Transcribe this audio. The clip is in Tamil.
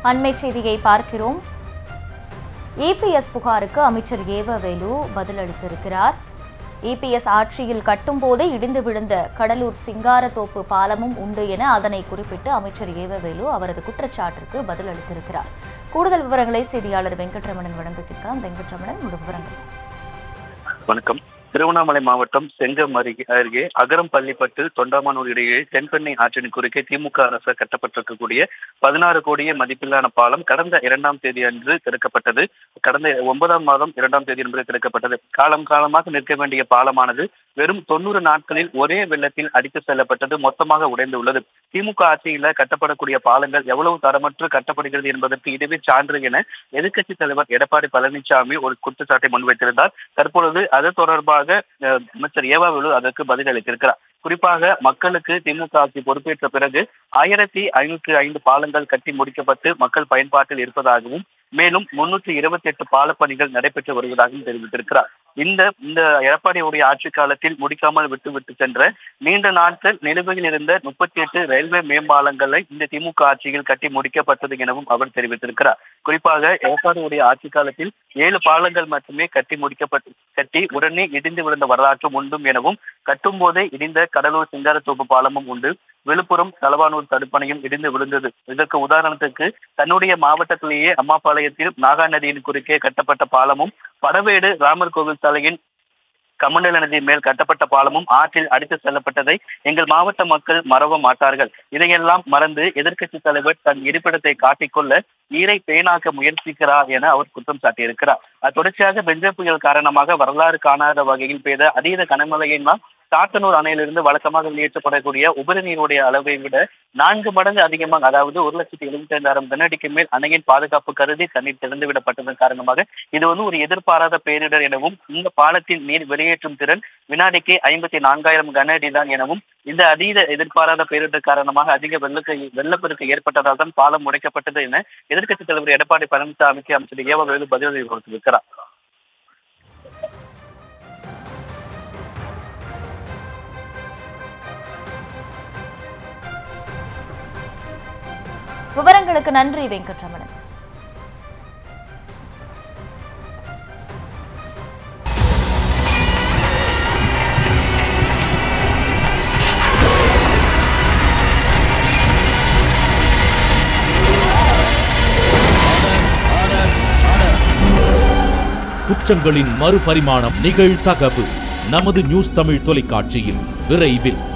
அண்மை செய்தியை பார்க்கிறோம் இபிஎஸ் புகாருக்கு அமைச்சர் ஏவவேலு பதிலளித்திருக்கிறார் இபிஎஸ் ஆட்சியில் கட்டும்போதே இடிந்து விழுந்த கடலூர் சிங்காரத்தோப்பு பாலமும் உண்டு என அதனை குறிப்பிட்டு அமைச்சர் ஏவவேலு அவரது குற்றச்சாட்டிற்கு பதிலளித்திருக்கிறார் கூடுதல் விவரங்களை செய்தியாளர் வெங்கட்ரமணன் வழங்க கேட்கலாம் வெங்கட்ரமணன் உங்கள் விவரங்கள் வணக்கம் திருவண்ணாமலை மாவட்டம் செங்கம் அருகே அருகே அகரம் பள்ளிப்பட்டு தொண்டாமானூர் இடையே தென்பெண்ணை ஆற்றின் குறுக்கே திமுக அரசு கட்டப்பட்டிருக்கக்கூடிய பதினாறு கோடியே மதிப்பிலான பாலம் கடந்த இரண்டாம் தேதி அன்று திறக்கப்பட்டது கடந்த ஒன்பதாம் மாதம் இரண்டாம் தேதி என்பது திறக்கப்பட்டது காலம் காலமாக நிற்க வேண்டிய பாலமானது வெறும் தொண்ணூறு நாட்களில் ஒரே வெள்ளத்தில் அடித்து செல்லப்பட்டது மொத்தமாக உடைந்து உள்ளது திமுக ஆட்சியில கட்டப்படக்கூடிய பாலங்கள் எவ்வளவு தரமற்று கட்டப்படுகிறது என்பதற்கு இதுவே சான்று என எதிர்க்கட்சி தலைவர் எடப்பாடி பழனிசாமி ஒரு குற்றச்சாட்டை முன்வைத்திருந்தார் தற்பொழுது அது தொடர்பாக அஹ், அமைச்சர் ஏவாவேலு அதற்கு பதிலளித்திருக்கிறார் குறிப்பாக மக்களுக்கு திமுக ஆட்சி பொறுப்பேற்ற பிறகு ஆயிரத்தி ஐநூற்றி ஐந்து பாலங்கள் கட்டி முடிக்கப்பட்டு மக்கள் பயன்பாட்டில் இருப்பதாகவும் மேலும் முன்னூற்றி இருபத்தி எட்டு பாலப்பணிகள் நடைபெற்று வருவதாகவும் தெரிவித்திருக்கிறார் இந்த இந்த எடப்பாடியுடைய ஆட்சி காலத்தில் முடிக்காமல் விட்டு விட்டு சென்ற நீண்ட நாட்கள் நிலுவையில் இருந்த முப்பத்தி எட்டு ரயில்வே மேம்பாலங்களை இந்த திமுக ஆட்சியில் கட்டி முடிக்கப்பட்டது எனவும் அவர் தெரிவித்திருக்கிறார் குறிப்பாக எடப்பாடியுடைய ஆட்சி காலத்தில் ஏழு பாலங்கள் மட்டுமே கட்டி முடிக்கப்பட்டு கட்டி உடனே இடிந்து விழுந்த வரலாற்றும் உண்டும் எனவும் கட்டும் போதே இடிந்த கடலூர் சிங்காரத்தோப்பு பாலமும் உண்டு விழுப்புரம் தலவானூர் தடுப்பணையும் இடிந்து விழுந்தது இதற்கு உதாரணத்துக்கு தன்னுடைய மாவட்டத்திலேயே அம்மாபாளையத்தில் நாகா நதியின் குறுக்கே கட்டப்பட்ட பாலமும் படவேடு ராமர் கோவில் சாலையின் கமண்டல நதி மேல் கட்டப்பட்ட பாலமும் ஆற்றில் அடித்து செல்லப்பட்டதை எங்கள் மாவட்ட மக்கள் மறவ மாட்டார்கள் இதையெல்லாம் மறந்து எதிர்க்கட்சி தலைவர் தன் இருப்பிடத்தை காட்டிக்கொள்ள நீரை பேணாக்க முயற்சிக்கிறார் என அவர் குற்றம் சாட்டியிருக்கிறார் அது தொடர்ச்சியாக பெஞ்ச புயல் காரணமாக வரலாறு காணாத வகையில் பெய்த அதீத கனமழையினால் சாத்தனூர் அணையிலிருந்து வழக்கமாக வெளியேற்றப்படக்கூடிய உபரி நீருடைய அளவை விட நான்கு மடங்கு அதிகமாக அதாவது ஒரு லட்சத்தி எழுபத்தி ஐந்தாயிரம் கனஅடிக்கு மேல் அணையின் பாதுகாப்பு கருதி தண்ணீர் திறந்து விடப்பட்டதன் காரணமாக இது வந்து ஒரு எதிர்பாராத பேரிடர் எனவும் இந்த பாலத்தின் நீர் வெளியேற்றும் திறன் வினாடிக்கு ஐம்பத்தி நான்காயிரம் கன அடி தான் எனவும் இந்த அதீத எதிர்பாராத பேரிடர் காரணமாக அதிக வெள்ளக்கு வெள்ளப்பெருக்கு ஏற்பட்டதால் தான் பாலம் உடைக்கப்பட்டது என எதிர்க்கட்சித் தலைவர் எடப்பாடி பழனிசாமிக்கு அமைச்சர் ஏவ வேலு பதிலடி கொடுத்திருக்கிறார் விவரங்களுக்கு நன்றி வெங்கட்ரமணன் குற்றங்களின் மறுபரிமாணம் நிகழ்தகவு நமது நியூஸ் தமிழ் தொலைக்காட்சியில் விரைவில்